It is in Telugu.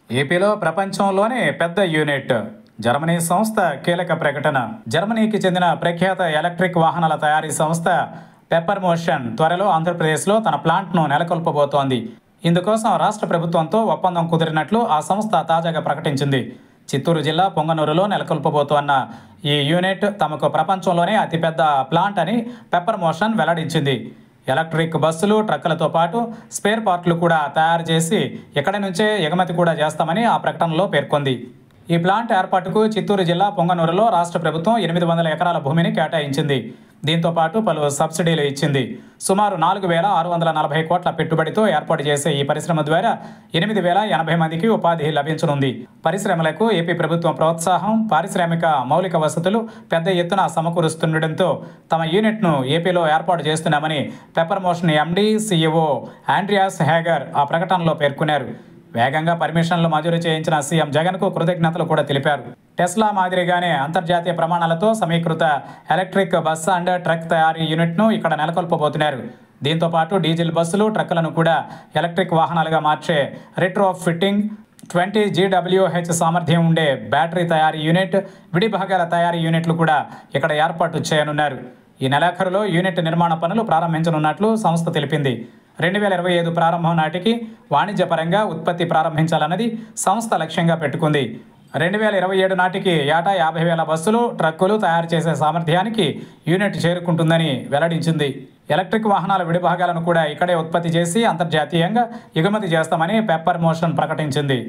ఏపీలో ప్రపంచంలోనే పెద్ద యూనిట్ జర్మనీ సంస్థ కీలక ప్రకటన జర్మనీకి చెందిన ప్రఖ్యాత ఎలక్ట్రిక్ వాహనాల తయారీ సంస్థ పెప్పర్ మోషన్ త్వరలో ఆంధ్రప్రదేశ్లో తన ప్లాంట్ను నెలకొల్పబోతోంది ఇందుకోసం రాష్ట్ర ప్రభుత్వంతో ఒప్పందం కుదిరినట్లు ఆ సంస్థ తాజాగా ప్రకటించింది చిత్తూరు జిల్లా పొంగనూరులో నెలకొల్పబోతోన్న ఈ యూనిట్ తమకు ప్రపంచంలోనే అతిపెద్ద ప్లాంట్ అని పెప్పర్ మోషన్ వెల్లడించింది ఎలక్ట్రిక్ బస్సులు ట్రక్కులతో పాటు స్పేర్ పార్ట్లు కూడా తయారు చేసి ఇక్కడి నుంచే ఎగుమతి కూడా చేస్తామని ఆ ప్రకటనలో పేర్కొంది ఈ ప్లాంట్ ఏర్పాటుకు చిత్తూరు జిల్లా పొంగనూరులో రాష్ట్ర ప్రభుత్వం ఎనిమిది వందల ఎకరాల భూమిని కేటాయించింది దీంతో పాటు పలు సబ్సిడీలు ఇచ్చింది సుమారు నాలుగు వేల ఆరు వందల నలభై కోట్ల పెట్టుబడితో ఏర్పాటు చేసే ఈ పరిశ్రమ ద్వారా ఎనిమిది వేల ఎనభై మందికి ఉపాధి లభించనుంది పరిశ్రమలకు ఏపీ ప్రభుత్వం ప్రోత్సాహం పారిశ్రామిక మౌలిక వసతులు పెద్ద ఎత్తున సమకూరుస్తుండటంతో తమ యూనిట్ను ఏపీలో ఏర్పాటు చేస్తున్నామని Pepper Motion MD CEO Andreas Hager ఆ ప్రకటనలో పేర్కొన్నారు వేగంగా పర్మిషన్లు మంజూరు చేయించిన సీఎం జగన్కు కృతజ్ఞతలు కూడా తెలిపారు టెస్లా మాదిరిగానే అంతర్జాతీయ ప్రమాణాలతో సమీకృత ఎలక్ట్రిక్ బస్ అండ్ ట్రక్ తయారీ యూనిట్ను ఇక్కడ నెలకొల్పబోతున్నారు దీంతో పాటు డీజిల్ బస్సులు ట్రక్కులను కూడా ఎలక్ట్రిక్ వాహనాలుగా మార్చే రెట్రో ఫిట్టింగ్ ట్వంటీ జీడబ్ల్యూహెచ్ సామర్థ్యం ఉండే బ్యాటరీ తయారీ యూనిట్ విడి భాగాల తయారీ యూనిట్లు కూడా ఇక్కడ ఏర్పాటు చేయనున్నారు ఈ నెలాఖరులో యూనిట్ నిర్మాణ పనులు ప్రారంభించనున్నట్లు సంస్థ తెలిపింది రెండు వేల ఇరవై ఐదు ప్రారంభం నాటికి వాణిజ్యపరంగా ఉత్పత్తి ప్రారంభించాలన్నది సంస్థ లక్ష్యంగా పెట్టుకుంది రెండు వేల ఇరవై ఏడు నాటికి ఏటా యాభై వేల బస్సులు ట్రక్కులు తయారు చేసే సామర్థ్యానికి యూనిట్ చేరుకుంటుందని వెల్లడించింది ఎలక్ట్రిక్ వాహనాల విడిభాగాలను కూడా ఇక్కడే ఉత్పత్తి చేసి అంతర్జాతీయంగా ఎగుమతి చేస్తామని పెప్పర్ మోషన్ ప్రకటించింది